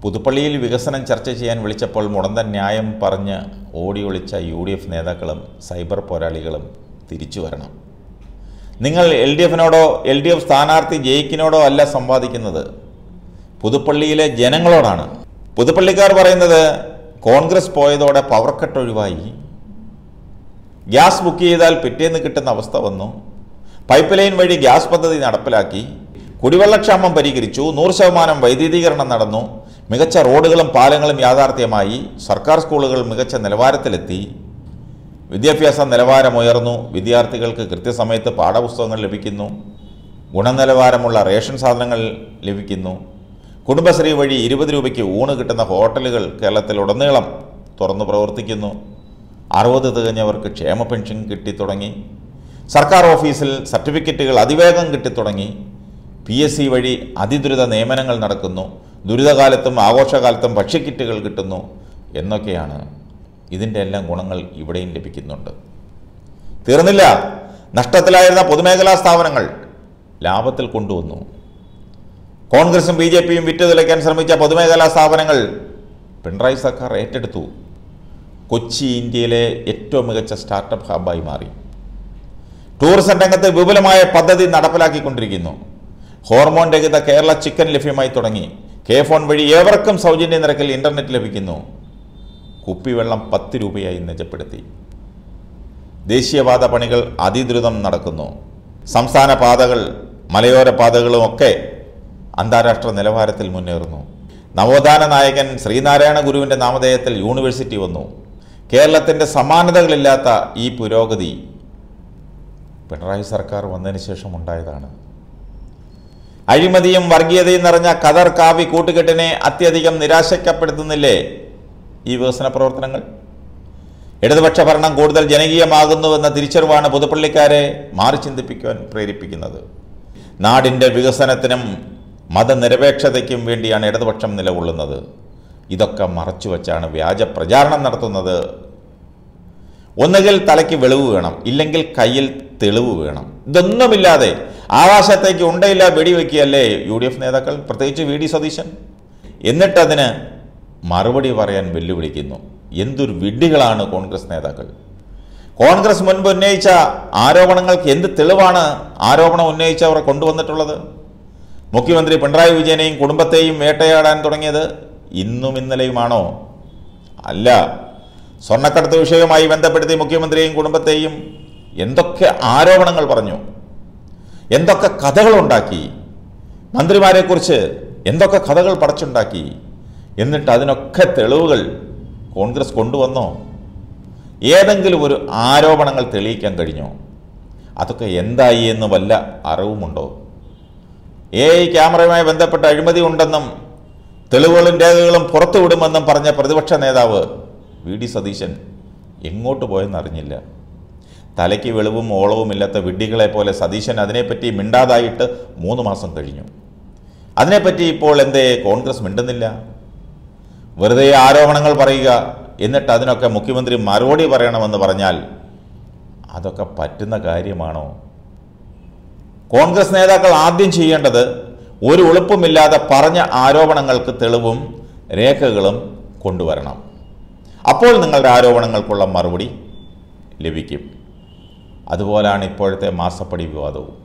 പുതുപ്പള്ളിയിൽ വികസനം ചർച്ച ചെയ്യാൻ വിളിച്ചപ്പോൾ മുടന്തൻ ന്യായം പറഞ്ഞ് ഓടി ഒളിച്ച യു ഡി എഫ് നേതാക്കളും സൈബർ പോരാളികളും തിരിച്ചു വരണം നിങ്ങൾ എൽ ഡി എഫിനോടോ എൽ ഡി എഫ് സ്ഥാനാർത്ഥി ജയിക്കിനോടോ അല്ല സംവാദിക്കുന്നത് പുതുപ്പള്ളിയിലെ ജനങ്ങളോടാണ് പുതുപ്പള്ളിക്കാർ പറയുന്നത് കോൺഗ്രസ് പോയതോടെ പവർ കട്ട് ഒഴിവായി ഗ്യാസ് ബുക്ക് ചെയ്താൽ പിറ്റേന്ന് കിട്ടുന്ന അവസ്ഥ വന്നു പൈപ്പ് ലൈൻ വഴി ഗ്യാസ് പദ്ധതി നടപ്പിലാക്കി കുടിവെള്ളക്ഷാമം പരിഹരിച്ചു നൂറ് ശതമാനം വൈദ്യുതീകരണം നടന്നു മികച്ച റോഡുകളും പാലങ്ങളും യാഥാർത്ഥ്യമായി സർക്കാർ സ്കൂളുകൾ മികച്ച നിലവാരത്തിലെത്തി വിദ്യാഭ്യാസ നിലവാരമുയർന്നു വിദ്യാർത്ഥികൾക്ക് കൃത്യസമയത്ത് പാഠപുസ്തകങ്ങൾ ലഭിക്കുന്നു ഗുണനിലവാരമുള്ള റേഷൻ സാധനങ്ങൾ ലഭിക്കുന്നു കുടുംബശ്രീ വഴി ഇരുപത് രൂപയ്ക്ക് ഊണ് കിട്ടുന്ന ഹോട്ടലുകൾ കേരളത്തിലുടനീളം തുറന്നു പ്രവർത്തിക്കുന്നു അറുപത് തികഞ്ഞവർക്ക് ക്ഷേമ പെൻഷൻ കിട്ടിത്തുടങ്ങി സർക്കാർ ഓഫീസിൽ സർട്ടിഫിക്കറ്റുകൾ അതിവേഗം കിട്ടിത്തുടങ്ങി പി എസ് സി വഴി അതിദ്രുത നിയമനങ്ങൾ നടക്കുന്നു ദുരിതകാലത്തും ആഘോഷകാലത്തും ഭക്ഷ്യക്കിറ്റുകൾ കിട്ടുന്നു എന്നൊക്കെയാണ് ഇതിൻ്റെ എല്ലാം ഗുണങ്ങൾ ഇവിടെയും ലഭിക്കുന്നുണ്ട് തീർന്നില്ല നഷ്ടത്തിലായിരുന്ന പൊതുമേഖലാ സ്ഥാപനങ്ങൾ ലാഭത്തിൽ കൊണ്ടുവന്നു കോൺഗ്രസും ബി ജെ പിയും വിറ്റുതുലയ്ക്കാൻ ശ്രമിച്ച പൊതുമേഖലാ സ്ഥാപനങ്ങൾ പിണറായി സർക്കാർ ഏറ്റെടുത്തു കൊച്ചി ഇന്ത്യയിലെ ഏറ്റവും മികച്ച സ്റ്റാർട്ടപ്പ് ഹബ്ബായി മാറി ടൂറിസം രംഗത്ത് വിപുലമായ പദ്ധതി നടപ്പിലാക്കിക്കൊണ്ടിരിക്കുന്നു ഹോർമോൺ രഹിത കേരള ചിക്കൻ ലഭ്യമായി തുടങ്ങി കെ ഫോൺ വഴി ഏവർക്കും സൗജന്യ നിരക്കിൽ ഇന്റർനെറ്റ് ലഭിക്കുന്നു കുപ്പിവെള്ളം പത്ത് രൂപയായി നിജപ്പെടുത്തി ദേശീയപാത പണികൾ അതിദ്രുതം നടക്കുന്നു സംസ്ഥാന പാതകൾ മലയോര പാതകളുമൊക്കെ അന്താരാഷ്ട്ര നിലവാരത്തിൽ മുന്നേറുന്നു നവോത്ഥാന നായകൻ ശ്രീനാരായണ ഗുരുവിൻ്റെ നാമധേയത്തിൽ യൂണിവേഴ്സിറ്റി വന്നു കേരളത്തിൻ്റെ സമാനതകളില്ലാത്ത ഈ പുരോഗതി പിണറായി സർക്കാർ വന്നതിന് ശേഷം ഉണ്ടായതാണ് അഴിമതിയും വർഗീയതയും നിറഞ്ഞ കതർ കാവി കൂട്ടുകെട്ടിനെ അത്യധികം നിരാശയ്ക്കപ്പെടുത്തുന്നില്ലേ ഈ വികസന പ്രവർത്തനങ്ങൾ ഇടതുപക്ഷ ഭരണം കൂടുതൽ ജനകീയമാകുന്നുവെന്ന തിരിച്ചറിവാണ് പുതുപ്പള്ളിക്കാരെ മാറി ചിന്തിപ്പിക്കുവാൻ പ്രേരിപ്പിക്കുന്നത് നാടിൻ്റെ വികസനത്തിനും മതനിരപേക്ഷതയ്ക്കും വേണ്ടിയാണ് ഇടതുപക്ഷം നിലകൊള്ളുന്നത് ഇതൊക്കെ മറച്ചുവെച്ചാണ് വ്യാജ പ്രചാരണം നടത്തുന്നത് ഒന്നുകിൽ തലയ്ക്ക് വെളിവ് വേണം ഇല്ലെങ്കിൽ കയ്യിൽ തെളിവ് വേണം ഇതൊന്നുമില്ലാതെ ആകാശത്തേക്ക് ഉണ്ടയില്ല വെടിവെക്കുകയല്ലേ യു ഡി എഫ് നേതാക്കൾ പ്രത്യേകിച്ച് വി ഡി സതീശൻ എന്നിട്ടതിന് മറുപടി പറയാൻ വെല്ലുവിളിക്കുന്നു എന്തൊരു വിഡ്ഢികളാണ് കോൺഗ്രസ് നേതാക്കൾ കോൺഗ്രസ് മുൻപ് ഉന്നയിച്ച ആരോപണങ്ങൾക്ക് എന്ത് തെളിവാണ് ആരോപണം ഉന്നയിച്ചവർ കൊണ്ടുവന്നിട്ടുള്ളത് മുഖ്യമന്ത്രി പിണറായി വിജയനെയും കുടുംബത്തെയും വേട്ടയാടാൻ തുടങ്ങിയത് ഇന്നും ഇന്നലെയുമാണോ അല്ല സ്വർണ്ണക്കടത്ത് വിഷയവുമായി ബന്ധപ്പെടുത്തി മുഖ്യമന്ത്രിയെയും കുടുംബത്തെയും എന്തൊക്കെ ആരോപണങ്ങൾ പറഞ്ഞു എന്തൊക്കെ കഥകളുണ്ടാക്കി മന്ത്രിമാരെക്കുറിച്ച് എന്തൊക്കെ കഥകൾ പടച്ചുണ്ടാക്കി എന്നിട്ട് അതിനൊക്കെ തെളിവുകൾ കോൺഗ്രസ് കൊണ്ടുവന്നോ ഏതെങ്കിലും ഒരു ആരോപണങ്ങൾ തെളിയിക്കാൻ കഴിഞ്ഞോ അതൊക്കെ എന്തായി എന്ന് വല്ല അറിവുമുണ്ടോ എ ഐ ക്യാമറയുമായി ബന്ധപ്പെട്ട അഴിമതി ഉണ്ടെന്നും തെളിവുകളും രേഖകളും പുറത്തുവിടുമെന്നും പറഞ്ഞ പ്രതിപക്ഷ നേതാവ് വി ഡി സതീശൻ എങ്ങോട്ട് പോയെന്നറിഞ്ഞില്ല തലയ്ക്ക് വെളിവും ഓളവുമില്ലാത്ത വിഡ്ഢികളെ പോലെ സതീശൻ അതിനെപ്പറ്റി മിണ്ടാതായിട്ട് മൂന്ന് മാസം കഴിഞ്ഞു അതിനെപ്പറ്റി ഇപ്പോൾ എന്തേ കോൺഗ്രസ് മിണ്ടുന്നില്ല വെറുതെ ആരോപണങ്ങൾ പറയുക എന്നിട്ട് അതിനൊക്കെ മുഖ്യമന്ത്രി മറുപടി പറയണമെന്ന് പറഞ്ഞാൽ അതൊക്കെ പറ്റുന്ന കാര്യമാണോ കോൺഗ്രസ് നേതാക്കൾ ആദ്യം ചെയ്യേണ്ടത് ഒരു എളുപ്പമില്ലാതെ പറഞ്ഞ ആരോപണങ്ങൾക്ക് തെളിവും രേഖകളും കൊണ്ടുവരണം അപ്പോൾ നിങ്ങളുടെ ആരോപണങ്ങൾക്കുള്ള മറുപടി ലഭിക്കും അതുപോലാണ് ഇപ്പോഴത്തെ മാസപ്പടി വിവാദവും